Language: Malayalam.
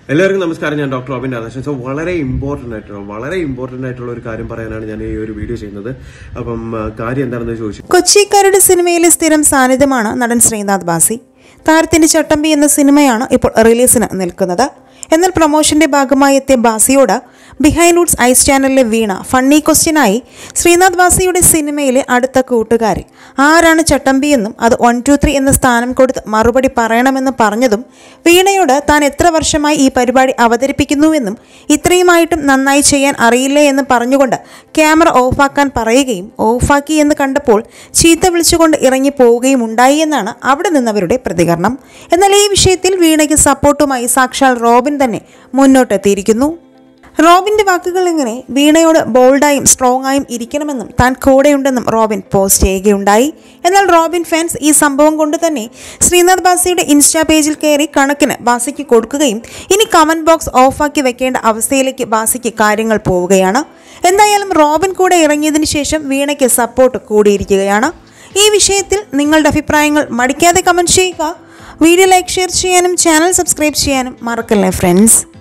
എല്ലാവർക്കും നമസ്കാരം ഞാൻ ഡോക്ടർ റോബിൻ രാധാകൃഷ്ണൻ സോ വളരെ ഇമ്പോർട്ടന്റ് ആയിട്ടുള്ള വളരെ ഇമ്പോർട്ടന്റ് ആയിട്ടുള്ള ഒരു കാര്യം പറയാനാണ് ഞാൻ ഈ ഒരു വീഡിയോ ചെയ്യുന്നത് അപ്പം ആ, കാര്യം എന്താണെന്ന് ചോദിച്ചു കൊച്ചിക്കാരുടെ സിനിമയിലെ സ്ഥിരം സാന്നിധ്യമാണ് നടൻ ശ്രീനാഥ് ബാസി താരത്തിന്റെ ചട്ടമ്പി എന്ന സിനിമയാണ് ഇപ്പോൾ റിലീസിന് നിൽക്കുന്നത് എന്നാൽ പ്രൊമോഷന്റെ ഭാഗമായി എത്തിയ ബാസിയോട് ബിഹൈൻഡ് വുഡ്സ് ഐസ് ചാനലിലെ വീണ ഫണ്ണി ക്വസ്റ്റ്യനായി ശ്രീനാഥ് ബാസിയുടെ സിനിമയിലെ അടുത്ത കൂട്ടുകാരി ആരാണ് ചട്ടമ്പി എന്നും അത് വൺ ടു ത്രീ എന്ന സ്ഥാനം കൊടുത്ത് മറുപടി പറയണമെന്ന് പറഞ്ഞതും വീണയോട് താൻ എത്ര വർഷമായി ഈ പരിപാടി അവതരിപ്പിക്കുന്നുവെന്നും ഇത്രയുമായിട്ടും നന്നായി ചെയ്യാൻ അറിയില്ലേ എന്ന് പറഞ്ഞുകൊണ്ട് ക്യാമറ ഓഫാക്കാൻ പറയുകയും ഓഫാക്കി എന്ന് കണ്ടപ്പോൾ ചീത്ത വിളിച്ചുകൊണ്ട് ഇറങ്ങി പോവുകയും ഉണ്ടായി എന്നാണ് അവിടെ നിന്നവരുടെ പ്രതികരണം എന്നാൽ ഈ വിഷയത്തിൽ വീണയ്ക്ക് സപ്പോർട്ടുമായി സാക്ഷാൽ റോബിൻ തന്നെ മുന്നോട്ടെത്തിയിരിക്കുന്നു റോബിന്റെ വാക്കുകൾ ഇങ്ങനെ വീണയോട് ബോൾഡായും സ്ട്രോങ് ആയും ഇരിക്കണമെന്നും താൻ കൂടെയുണ്ടെന്നും റോബിൻ പോസ്റ്റ് ചെയ്യുകയുണ്ടായി എന്നാൽ റോബിൻ ഫാൻസ് ഈ സംഭവം കൊണ്ട് തന്നെ ശ്രീനാഥ് ബാസിയുടെ ഇൻസ്റ്റാ പേജിൽ കയറി കണക്കിന് ബാസിക്ക് കൊടുക്കുകയും ഇനി കമന്റ് ബോക്സ് ഓഫാക്കി വെക്കേണ്ട അവസ്ഥയിലേക്ക് ബാസിക്ക് കാര്യങ്ങൾ പോവുകയാണ് എന്തായാലും റോബിൻ കൂടെ ഇറങ്ങിയതിന് ശേഷം വീണയ്ക്ക് സപ്പോർട്ട് കൂടിയിരിക്കുകയാണ് ഈ വിഷയത്തിൽ നിങ്ങളുടെ അഭിപ്രായങ്ങൾ മടിക്കാതെ കമന്റ് ചെയ്യുക വീഡിയോ ലൈക്ക് ഷെയർ ചെയ്യാനും ചാനൽ സബ്സ്ക്രൈബ് ചെയ്യാനും മറക്കല്ലേ ഫ്രണ്ട്സ്